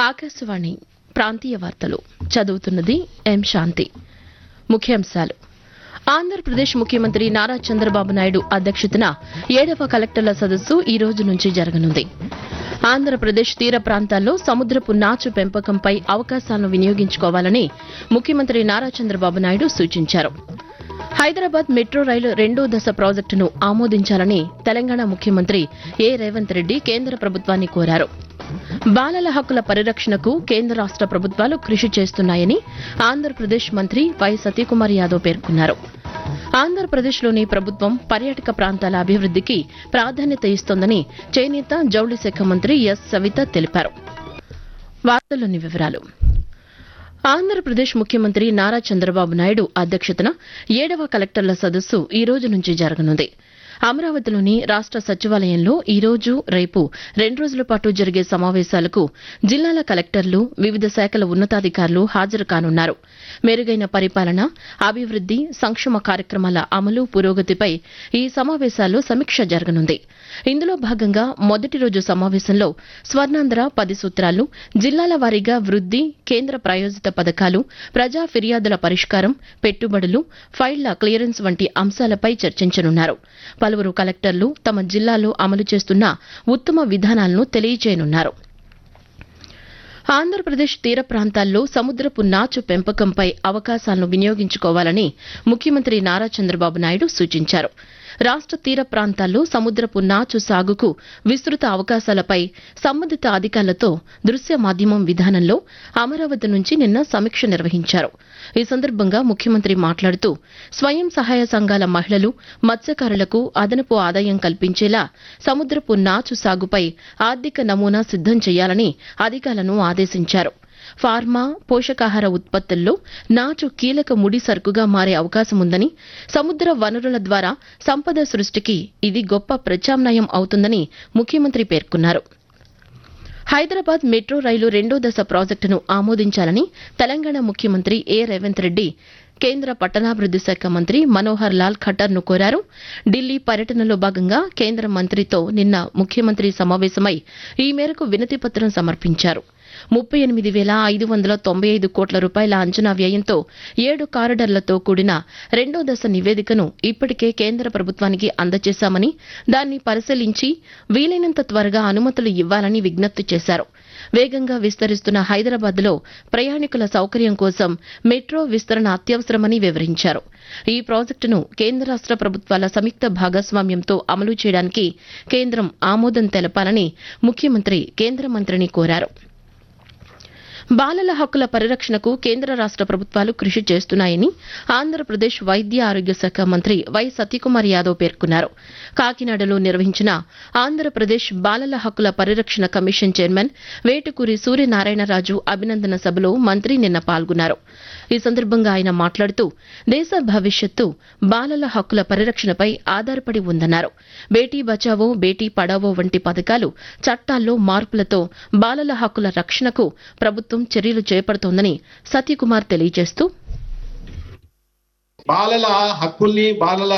ఆకాశవాణి ప్రాంతీయ వార్తలు చదువుతున్నది ఎం శాంతి ముఖ్యాంశాలు ఆంధ్రప్రదేశ్ ముఖ్యమంత్రి నారా చంద్రబాబు నాయుడు అధ్యక్షతన ఏడవ కలెక్టర్ల సదస్సు ఈ రోజు నుంచి జరగనుంది ఆంధ్రప్రదేశ్ తీర ప్రాంతాల్లో సముద్రపు నాచు పెంపకంపై అవకాశాలను వినియోగించుకోవాలని ముఖ్యమంత్రి నారా చంద్రబాబు నాయుడు సూచించారు హైదరాబాద్ మెట్రో రైలు రెండో దశ ప్రాజెక్టును ఆమోదించాలని తెలంగాణ ముఖ్యమంత్రి ఏ రేవంత్ రెడ్డి కేంద్ర ప్రభుత్వాన్ని కోరారు బాలల హక్కుల పరిరక్షణకు కేంద్ర రాష్ట ప్రభుత్వాలు కృషి చేస్తున్నాయని ఆంధ్రప్రదేశ్ మంత్రి వై సతీకుమార్ యాదవ్ పేర్కొన్నారు ఆంధ్రప్రదేశ్లోని ప్రభుత్వం పర్యాటక ప్రాంతాల అభివృద్దికి ప్రాధాన్యత ఇస్తోందని చేనేత జౌళి శాఖ మంత్రి ఎస్ సవిత తెలిపారు వార్తల్లోని వివరాలు ఆంధ్రప్రదేశ్ ముఖ్యమంత్రి నారా చంద్రబాబు నాయుడు అధ్యక్షతన ఏడవ కలెక్టర్ల సదస్సు ఈ రోజు నుంచి జరగనుంది అమరావతిలోని రాష్ట సచివాలయంలో ఈ రోజు రేపు రెండు రోజుల పాటు జరిగే సమావేశాలకు జిల్లాల కలెక్టర్లు వివిధ శాఖల ఉన్నతాధికారులు హాజరు కానున్నారు మెరుగైన పరిపాలన అభివృద్ది సంక్షేమ కార్యక్రమాల అమలు పురోగతిపై ఈ సమావేశాల్లో సమీక్ష జరగనుంది ఇందులో భాగంగా మొదటి రోజు సమావేశంలో స్వర్ణాంధ్ర పది సూత్రాలు జిల్లాల వారీగా వృద్ది కేంద్ర ప్రాయోజిత పథకాలు ప్రజా ఫిర్యాదుల పరిష్కారం పెట్టుబడులు ఫైళ్ల క్లియరెన్స్ వంటి అంశాలపై చర్చించనున్నారు పలువురు కలెక్టర్లు తమ జిల్లాలో అమలు చేస్తున్న ఉత్తమ విధానాలను తెలియజేయనున్నారు ఆంధ్రప్రదేశ్ తీర ప్రాంతాల్లో సముద్రపు నాచు పెంపకంపై అవకాశాలను వినియోగించుకోవాలని ముఖ్యమంత్రి నారా చంద్రబాబు నాయుడు సూచించారు రాష్ట తీర ప్రాంతాల్లో సముద్రపు నాచు సాగుకు విస్తృత అవకాశాలపై సంబంధిత అధికారులతో దృశ్య మాధ్యమం విధానంలో అమరావతి నుంచి నిన్న సమీక్ష నిర్వహించారు ఈ సందర్భంగా ముఖ్యమంత్రి మాట్లాడుతూ స్వయం సహాయ సంఘాల మహిళలు మత్స్యకారులకు అదనపు ఆదాయం కల్పించేలా సముద్రపు నాచు సాగుపై ఆర్థిక నమూనా సిద్దం చేయాలని అధికారులను ఆదేశించారు ఫార్మా పోషకాహార ఉత్పత్తుల్లో నాచు కీలక ముడి సరుకుగా మారే అవకాశం ఉందని సముద్ర వనరుల ద్వారా సంపద సృష్టికి ఇది గొప్ప ప్రత్యామ్నాయం అవుతుందని ముఖ్యమంత్రి పేర్కొన్నారు హైదరాబాద్ మెట్రో రైలు రెండో దశ ప్రాజెక్టును ఆమోదించాలని తెలంగాణ ముఖ్యమంత్రి ఏ రేవంత్ రెడ్డి కేంద్ర పట్టణాభివృద్ది శాఖ మంత్రి మనోహర్ లాల్ ఖట్టర్ ను కోరారు ఢిల్లీ పర్యటనలో భాగంగా కేంద్ర మంత్రితో నిన్న ముఖ్యమంత్రి సమావేశమై ఈ మేరకు వినతి పత్రం సమర్పించారు ముప్పై ఎనిమిది వేల ఐదు వందల తొంభై ఐదు కోట్ల రూపాయల అంచనా వ్యయంతో ఏడు కారిడార్లతో కూడిన రెండో దశ నివేదికను ఇప్పటికే కేంద్ర ప్రభుత్వానికి అందజేశామని దాన్ని పరిశీలించి వీలైనంత త్వరగా అనుమతులు ఇవ్వాలని విజ్ఞప్తి చేశారు వేగంగా విస్తరిస్తున్న హైదరాబాద్లో ప్రయాణికుల సౌకర్యం కోసం మెట్రో విస్తరణ అత్యవసరమని వివరించారు ఈ ప్రాజెక్టును కేంద్ర రాష్ట ప్రభుత్వాల సంయుక్త భాగస్వామ్యంతో అమలు చేయడానికి కేంద్రం ఆమోదం తెలపాలని ముఖ్యమంత్రి కేంద్ర మంత్రిని కోరారు బాలల హక్కుల పరిరక్షణకు కేంద్ర రాష్ట ప్రభుత్వాలు కృషి చేస్తున్నాయని ఆంధ్రప్రదేశ్ వైద్య ఆరోగ్య శాఖ మంత్రి వై సత్యకుమార్ యాదవ్ పేర్కొన్నారు కాకినాడలో నిర్వహించిన ఆంధ్రప్రదేశ్ బాలల హక్కుల పరిరక్షణ కమిషన్ చైర్మన్ వేటుకూరి సూర్యనారాయణరాజు అభినందన సభలో మంత్రి నిన్న పాల్గొన్నారు ఈ సందర్భంగా ఆయన మాట్లాడుతూ దేశ భవిష్యత్తు బాలల హక్కుల పరిరక్షణపై ఆధారపడి ఉందన్నారు బేటీ బచావో బేటీ పడావో వంటి పథకాలు చట్టాల్లో మార్పులతో బాలల హక్కుల రక్షణకు ప్రభుత్వం చర్యలు చేపడుతోందని సత్యకుమార్ తెలియజేస్తూ బాలల హక్కుల్ని బాలల